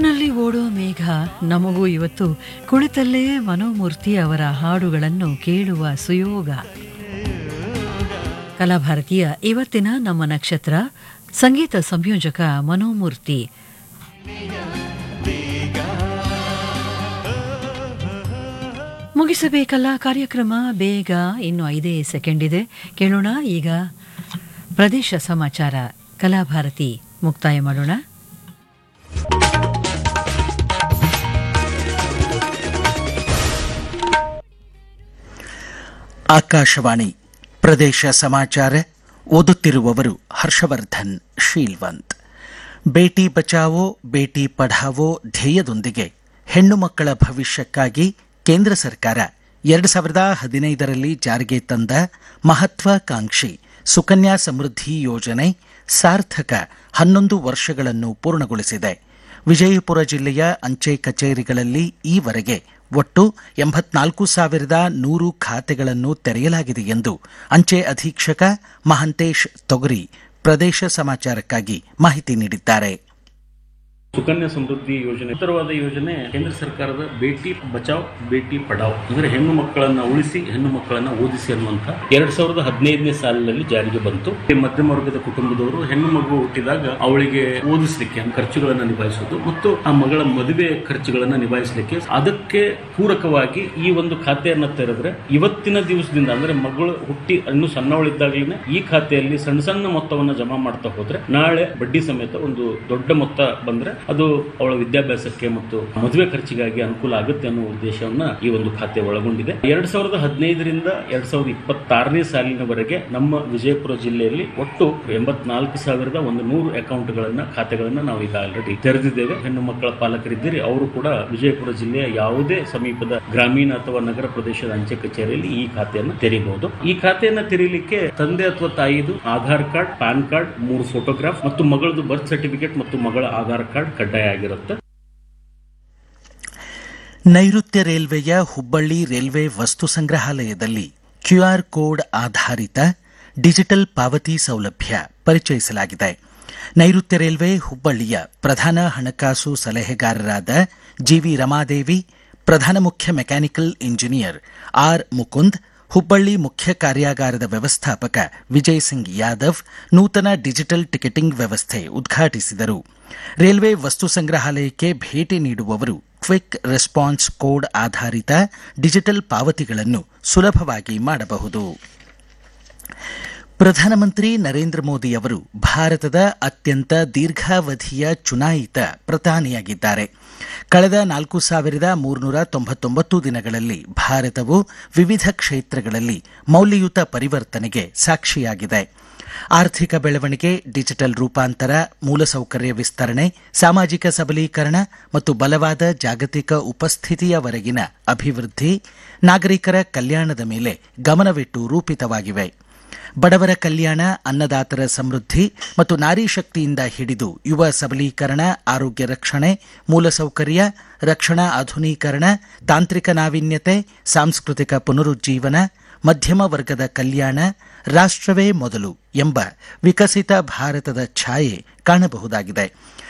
ಊರಿನಲ್ಲಿ ಓಡೋ ಮೇಘ ನಮಗೂ ಇವತ್ತು ಕುಳಿತಲ್ಲೇ ಮನೋಮೂರ್ತಿ ಅವರ ಹಾಡುಗಳನ್ನು ಕೇಳುವ ಸುಯೋಗ ಕಲಾಭಾರತಿಯ ಇವತ್ತಿನ ನಮ್ಮ ನಕ್ಷತ್ರ ಸಂಗೀತ ಸಂಯೋಜಕ ಮನೋಮೂರ್ತಿ ಮುಗಿಸಬೇಕಲ್ಲ ಕಾರ್ಯಕ್ರಮ ಬೇಗ ಇನ್ನು ಐದೇ ಸೆಕೆಂಡ್ ಇದೆ ಕೇಳೋಣ ಈಗ ಪ್ರದೇಶ ಸಮಾಚಾರ ಕಲಾಭಾರತಿ ಮುಕ್ತಾಯ ಮಾಡೋಣ ಆಕಾಶವಾಣಿ ಪ್ರದೇಶ ಸಮಾಚಾರ ಓದುತ್ತಿರುವವರು ಹರ್ಷವರ್ಧನ್ ಶೀಲ್ವಂತ್ ಬೇಟಿ ಬಚಾವೋ ಬೇಟಿ ಪಢಾವೋ ಧ್ಯೇಯದೊಂದಿಗೆ ಹೆಣ್ಣು ಮಕ್ಕಳ ಭವಿಷ್ಯಕ್ಕಾಗಿ ಕೇಂದ್ರ ಸರ್ಕಾರ ಎರಡು ಸಾವಿರದ ಹದಿನೈದರಲ್ಲಿ ಜಾರಿಗೆ ತಂದ ಮಹತ್ವಾಕಾಂಕ್ಷಿ ಸುಕನ್ಯಾ ಸಮೃದ್ಧಿ ಯೋಜನೆ ಸಾರ್ಥಕ ಹನ್ನೊಂದು ವರ್ಷಗಳನ್ನು ಪೂರ್ಣಗೊಳಿಸಿದೆ ವಿಜಯಪುರ ಜಿಲ್ಲೆಯ ಅಂಚೆ ಕಚೇರಿಗಳಲ್ಲಿ ಈವರೆಗೆ ಒಟ್ಟು ಎಂಬತ್ನಾಲ್ಕು ಸಾವಿರದ ನೂರು ಖಾತೆಗಳನ್ನು ತೆರೆಯಲಾಗಿದೆ ಎಂದು ಅಂಚೆ ಅಧೀಕ್ಷಕ ಮಹಂತೇಶ್ ತೊಗರಿ ಪ್ರದೇಶ ಸಮಾಚಾರಕ್ಕಾಗಿ ಮಾಹಿತಿ ನೀಡಿದ್ದಾರೆ ಸುಕನ್ಯಾ ಸಮೃದ್ಧಿ ಯೋಜನೆ ಉತ್ತರವಾದ ಯೋಜನೆ ಕೇಂದ್ರ ಸರ್ಕಾರದ ಬೇಟಿ ಬಚಾವ್ ಬೇಟಿ ಪಡಾವ್ ಅಂದ್ರೆ ಹೆಣ್ಣು ಮಕ್ಕಳನ್ನ ಉಳಿಸಿ ಹೆಣ್ಣು ಮಕ್ಕಳನ್ನ ಓದಿಸಿ ಅನ್ನುವಂತ ಎರಡ್ ಸಾವಿರದ ಹದಿನೈದನೇ ಸಾಲಿನಲ್ಲಿ ಜಾರಿಗೆ ಬಂತು ಈ ಮಧ್ಯಮ ವರ್ಗದ ಕುಟುಂಬದವರು ಹೆಣ್ಣು ಮಗು ಹುಟ್ಟಿದಾಗ ಅವಳಿಗೆ ಓದಿಸ್ಲಿಕ್ಕೆ ಖರ್ಚುಗಳನ್ನ ನಿಭಾಯಿಸೋದು ಮತ್ತು ಆ ಮಗಳ ಮದುವೆ ಖರ್ಚುಗಳನ್ನ ನಿಭಾಯಿಸಲಿಕ್ಕೆ ಅದಕ್ಕೆ ಪೂರಕವಾಗಿ ಈ ಒಂದು ಖಾತೆಯನ್ನ ತೆರೆದ್ರೆ ಇವತ್ತಿನ ದಿವಸದಿಂದ ಅಂದ್ರೆ ಮಗಳು ಹುಟ್ಟಿ ಇನ್ನು ಸಣ್ಣವಳಿದ್ದಾಗಲೇ ಈ ಖಾತೆಯಲ್ಲಿ ಸಣ್ಣ ಸಣ್ಣ ಮೊತ್ತವನ್ನ ಜಮಾ ಮಾಡ್ತಾ ಹೋದ್ರೆ ನಾಳೆ ಬಡ್ಡಿ ಸಮೇತ ಒಂದು ದೊಡ್ಡ ಮೊತ್ತ ಬಂದ್ರೆ ಅದು ಅವಳ ವಿದ್ಯಾಭ್ಯಾಸಕ್ಕೆ ಮತ್ತು ಮದುವೆ ಖರ್ಚಿಗಾಗಿ ಅನುಕೂಲ ಆಗುತ್ತೆ ಅನ್ನೋ ಉದ್ದೇಶವನ್ನ ಈ ಒಂದು ಖಾತೆ ಒಳಗೊಂಡಿದೆ ಎರಡ್ ಸಾವಿರದ ಹದಿನೈದರಿಂದ ಎರಡ್ ಸಾವಿರದ ಇಪ್ಪತ್ತಾರನೇ ಸಾಲಿನವರೆಗೆ ನಮ್ಮ ವಿಜಯಪುರ ಜಿಲ್ಲೆಯಲ್ಲಿ ಒಟ್ಟು ಎಂಬತ್ನಾಲ್ಕು ಸಾವಿರದ ಒಂದು ನೂರು ಅಕೌಂಟ್ಗಳನ್ನ ಖಾತೆಗಳನ್ನ ನಾವು ಈಗ ಆಲ್ರೆಡಿ ತೆರೆದಿದ್ದೇವೆ ಹೆಣ್ಣು ಮಕ್ಕಳ ಪಾಲಕರಿದ್ದೀರಿ ಅವರು ಕೂಡ ವಿಜಯಪುರ ಜಿಲ್ಲೆಯ ಯಾವುದೇ ಸಮೀಪದ ಗ್ರಾಮೀಣ ಅಥವಾ ನಗರ ಪ್ರದೇಶದ ಅಂಚೆ ಕಚೇರಿಯಲ್ಲಿ ಈ ಖಾತೆಯನ್ನು ತೆರೀಬಹುದು ಈ ಖಾತೆಯನ್ನ ತೆರೀಲಿಕ್ಕೆ ತಂದೆ ಅಥವಾ ತಾಯಿದು ಆಧಾರ್ ಕಾರ್ಡ್ ಪ್ಯಾನ್ ಕಾರ್ಡ್ ಮೂರು ಫೋಟೋಗ್ರಾಫ್ ಮತ್ತು ಮಗಳದು ಬರ್ತ್ ಸರ್ಟಿಫಿಕೇಟ್ ಮತ್ತು ಮಗಳ ಆಧಾರ್ ಕಾರ್ಡ್ ಕಡ್ಡಾಯ ಆಗಿರುತ್ತೆ ನೈಋತ್ಯ ರೈಲ್ವೆಯ ಹುಬ್ಬಳ್ಳಿ ರೈಲ್ವೆ ವಸ್ತು ಸಂಗ್ರಹಾಲಯದಲ್ಲಿ ಕ್ಯೂಆರ್ ಕೋಡ್ ಆಧಾರಿತ ಡಿಜಿಟಲ್ ಪಾವತಿ ಸೌಲಭ್ಯ ಪರಿಚಯಿಸಲಾಗಿದೆ ನೈಋತ್ಯ ರೈಲ್ವೆ ಹುಬ್ಬಳ್ಳಿಯ ಪ್ರಧಾನ ಹಣಕಾಸು ಸಲಹೆಗಾರರಾದ ಜಿವಿ ರಮಾದೇವಿ ಪ್ರಧಾನ ಮುಖ್ಯ mechanical engineer R Mukund Hubballi ಮುಖ್ಯ ಕಾರ್ಯಾಗಾರದ ವ್ಯವಸ್ಥಾಪಕ ವಿಜಯ್ ಸಿಂಗ್ ಯಾದವ್ ನೂತನ ಡಿಜಿಟಲ್ ಟಿಕೆಟಿಂಗ್ ವ್ಯವಸ್ಥೆ ಉದ್ಘಾಟಿಸಿದರು ರೈಲ್ವೆ ವಸ್ತು ಸಂಗ್ರಹಾಲಯಕ್ಕೆ ಭೇಟಿ ನೀಡುವವರು ಕ್ವಿಕ್ ರೆಸ್ಪಾನ್ಸ್ ಕೋಡ್ ಆಧಾರಿತ ಡಿಜಿಟಲ್ ಪಾವತಿಗಳನ್ನು ಸುಲಭವಾಗಿ ಮಾಡಬಹುದು ಪ್ರಧಾನಮಂತ್ರಿ ನರೇಂದ್ರ ಮೋದಿ ಅವರು ಭಾರತದ ಅತ್ಯಂತ ದೀರ್ಘಾವಧಿಯ ಚುನಾಯಿತ ಪ್ರಧಾನಿಯಾಗಿದ್ದಾರೆ ಕಳೆದ ನಾಲ್ಕು ಸಾವಿರದ ಮೂರುನೂರ ತೊಂಬತ್ತೊಂಬತ್ತು ದಿನಗಳಲ್ಲಿ ಭಾರತವು ವಿವಿಧ ಕ್ಷೇತ್ರಗಳಲ್ಲಿ ಮೌಲ್ಯಯುತ ಪರಿವರ್ತನೆಗೆ ಸಾಕ್ಷಿಯಾಗಿದೆ ಆರ್ಥಿಕ ಬೆಳವಣಿಗೆ ಡಿಜಿಟಲ್ ರೂಪಾಂತರ ಮೂಲಸೌಕರ್ಯ ವಿಸ್ತರಣೆ ಸಾಮಾಜಿಕ ಸಬಲೀಕರಣ ಮತ್ತು ಬಲವಾದ ಜಾಗತಿಕ ಉಪಸ್ಥಿತಿಯವರೆಗಿನ ಅಭಿವೃದ್ಧಿ ನಾಗರಿಕರ ಕಲ್ಯಾಣದ ಮೇಲೆ ಗಮನವಿಟ್ಟು ರೂಪಿತವಾಗಿವೆ ಬಡವರ ಕಲ್ಯಾಣ ಅನ್ನದಾತರ ಸಮೃದ್ಧಿ ಮತ್ತು ನಾರಿ ಶಕ್ತಿಯಿಂದ ಹಿಡಿದು ಯುವ ಸಬಲೀಕರಣ ಆರೋಗ್ಯ ರಕ್ಷಣೆ ಮೂಲಸೌಕರ್ಯ ರಕ್ಷಣಾ ಆಧುನೀಕರಣ ತಾಂತ್ರಿಕ ನಾವೀನ್ಯತೆ ಸಾಂಸ್ಕೃತಿಕ ಪುನರುಜ್ಜೀವನ ಮಧ್ಯಮ ವರ್ಗದ ಕಲ್ಯಾಣ ರಾಷ್ಟ್ರವೇ ಮೊದಲು ಎಂಬ ವಿಕಸಿತ ಭಾರತದ ಛಾಯೆ ಕಾಣಬಹುದಾಗಿದೆ